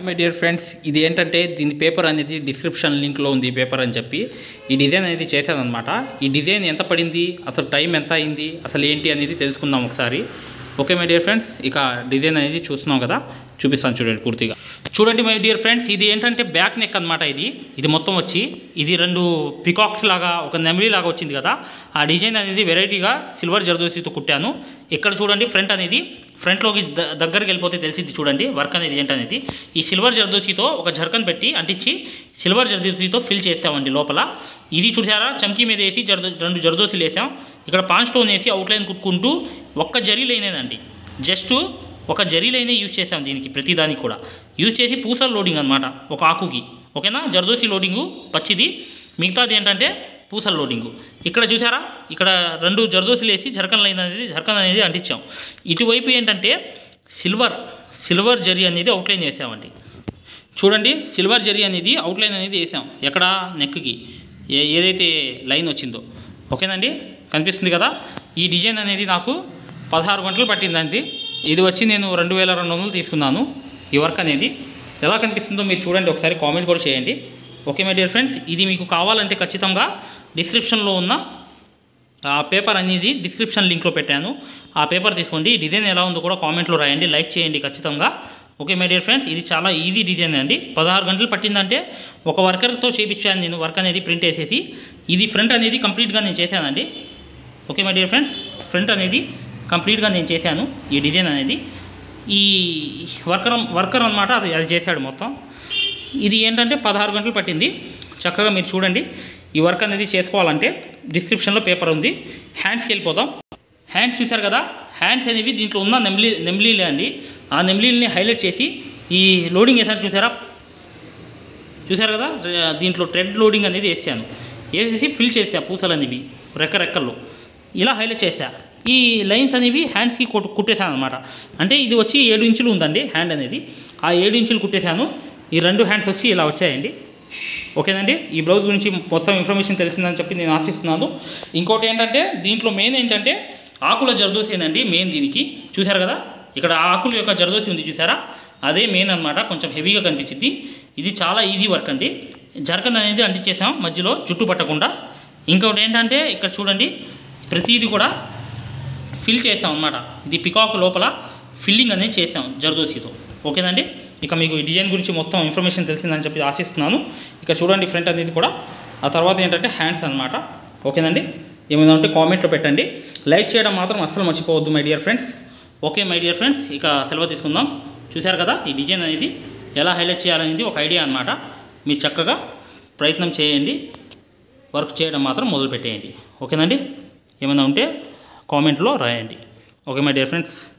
my dear friends ఇది ఏంటంటే దీని పేపర్ అనేది డిస్క్రిప్షన్ లింక్లో ఉంది ఈ పేపర్ అని చెప్పి ఈ డిజైన్ అనేది చేశానమాట ఈ డిజైన్ ఎంత పడింది అసలు టైం ఎంత అయింది అసలు ఏంటి అనేది తెలుసుకుందాం ఒకసారి ఓకే మై డియర్ ఫ్రెండ్స్ ఇక డిజైన్ అనేది చూస్తున్నాం కదా చూపిస్తాను చూడండి పూర్తిగా చూడండి మై డియర్ ఫ్రెండ్స్ ఇది ఏంటంటే బ్యాక్ నెక్ అనమాట ఇది ఇది మొత్తం వచ్చి ఇది రెండు పికాక్స్ లాగా ఒక నెమిలి లాగా వచ్చింది కదా ఆ డిజైన్ అనేది వెరైటీగా సిల్వర్ జర్దోసితో కుట్టాను ఇక్కడ చూడండి ఫ్రంట్ అనేది ఫ్రంట్లోకి ద దగ్గరికి వెళ్ళిపోతే తెలిసింది చూడండి వర్క్ అనేది ఏంటనేది ఈ సిల్వర్ జర్దోసితో ఒక జర్కన్ పెట్టి అంటించి సిల్వర్ జర్దోసితో ఫిల్ చేసామండి లోపల ఇది చూసారా చమ్కీ మీద వేసి జర్దో రెండు జర్దోసిలు వేసాం ఇక్కడ పాన్ స్టోన్ వేసి అవుట్లైన్ కుట్టుకుంటూ ఒక్క జరీ లైనేనండి జస్ట్ ఒక జరీ లైనే యూజ్ చేసాం దీనికి ప్రతిదానికి కూడా యూజ్ చేసి పూసల లోడింగ్ అనమాట ఒక ఆకుకి ఓకేనా జర్దోసి లోడింగు పచ్చిది మిగతాది ఏంటంటే పూసల లోడింగు ఇక్కడ చూసారా ఇక్కడ రెండు జర్దోసులు వేసి జర్కన్ లైన్ అనేది జర్కన్ అనేది అంటించాం ఇటువైపు ఏంటంటే సిల్వర్ సిల్వర్ జరీ అనేది అవుట్లైన్ వేసామండి చూడండి సిల్వర్ జరీ అనేది అవుట్లైన్ అనేది వేసాం ఎక్కడ నెక్కి ఏ ఏదైతే లైన్ వచ్చిందో ఓకేనండి కనిపిస్తుంది కదా ఈ డిజైన్ అనేది నాకు పదహారు గంటలు పట్టిందండి ఇది వచ్చి నేను రెండు వేల రెండు వందలు తీసుకున్నాను ఈ వర్క్ అనేది ఎలా కనిపిస్తుందో మీరు చూడండి ఒకసారి కామెంట్ కూడా చేయండి ఓకే మై డియర్ ఫ్రెండ్స్ ఇది మీకు కావాలంటే ఖచ్చితంగా డిస్క్రిప్షన్లో ఉన్న ఆ పేపర్ అనేది డిస్క్రిప్షన్ లింక్లో పెట్టాను ఆ పేపర్ తీసుకోండి ఈ డిజైన్ ఎలా ఉందో కూడా కామెంట్లో రాయండి లైక్ చేయండి ఖచ్చితంగా ఓకే మై డియర్ ఫ్రెండ్స్ ఇది చాలా ఈజీ డిజైన్ అండి పదహారు గంటలు పట్టిందంటే ఒక వర్కర్తో చేపించాను నేను వర్క్ అనేది ప్రింట్ వేసేసి ఇది ఫ్రంట్ అనేది కంప్లీట్గా నేను చేశానండి okay my dear friends front అనేది కంప్లీట్గా నేను చేశాను ఈ డిజైన్ అనేది ఈ వర్కర్ వర్కర్ అనమాట అది అది చేశాడు మొత్తం ఇది ఏంటంటే పదహారు గంటలు పట్టింది చక్కగా మీరు చూడండి ఈ వర్క్ అనేది చేసుకోవాలంటే డిస్క్రిప్షన్లో పేపర్ ఉంది హ్యాండ్స్కి వెళ్ళిపోదాం హ్యాండ్స్ చూశారు కదా హ్యాండ్స్ అనేవి దీంట్లో ఉన్న నెమ్లీ నెమ్లీలే అండి ఆ నెమ్లీల్ని హైలైట్ చేసి ఈ లోడింగ్ వేసాను చూసారా చూసారు కదా రే- దీంట్లో ట్రెడ్ లోడింగ్ అనేది వేసాను వేసేసి ఫిల్ చేసా పూసలు అనేవి రెక్క రెక్కల్లో ఇలా హైలైట్ చేసా ఈ లైన్స్ అనేవి హ్యాండ్స్కి కొట్టు కుట్టేశాను అనమాట అంటే ఇది వచ్చి ఏడు ఇంచులు ఉందండి హ్యాండ్ అనేది ఆ ఏడు ఇంచులు కుట్టేశాను ఈ రెండు హ్యాండ్స్ వచ్చి ఇలా వచ్చాయండి ఓకేనండి ఈ బ్లౌజ్ గురించి మొత్తం ఇన్ఫర్మేషన్ తెలిసిందని చెప్పి నేను ఆశిస్తున్నాను ఇంకోటి ఏంటంటే దీంట్లో మెయిన్ ఏంటంటే ఆకుల జర్దోసేనండి మెయిన్ దీనికి చూశారు కదా ఇక్కడ ఆకుల యొక్క జర్దోసి ఉంది చూసారా అదే మెయిన్ అనమాట కొంచెం హెవీగా కనిపించింది ఇది చాలా ఈజీ వర్క్ అండి జర్కన్ అనేది అంటించేసాం మధ్యలో జుట్టు పట్టకుండా ఇంకొకటి ఏంటంటే ఇక్కడ చూడండి ప్రతిదీ కూడా ఫిల్ చేసాం అనమాట ఇది పికాక్ లోపల ఫిల్లింగ్ అనేది చేసాం జర్దోసితో ఓకేనండి ఇక మీకు ఈ డిజైన్ గురించి మొత్తం ఇన్ఫర్మేషన్ తెలిసిందని చెప్పి ఆశిస్తున్నాను ఇక చూడండి ఫ్రంట్ అనేది కూడా ఆ తర్వాత ఏంటంటే హ్యాండ్స్ అనమాట ఓకేనండి ఏమైనా ఉంటే కామెంట్లో పెట్టండి లైక్ చేయడం మాత్రం అస్సలు మర్చిపోవద్దు my dear friends okay my dear friends ఇక సెలవు తీసుకుందాం చూశారు కదా ఈ డిజైన్ అనేది ఎలా హైలైట్ చేయాలనేది ఒక ఐడియా అనమాట మీరు చక్కగా ప్రయత్నం చేయండి వర్క్ చేయడం మాత్రం మొదలు పెట్టేయండి ఓకేనండి ఏమైనా ఉంటే కామెంట్లో రాయండి ఓకే మై డియర్ ఫ్రెండ్స్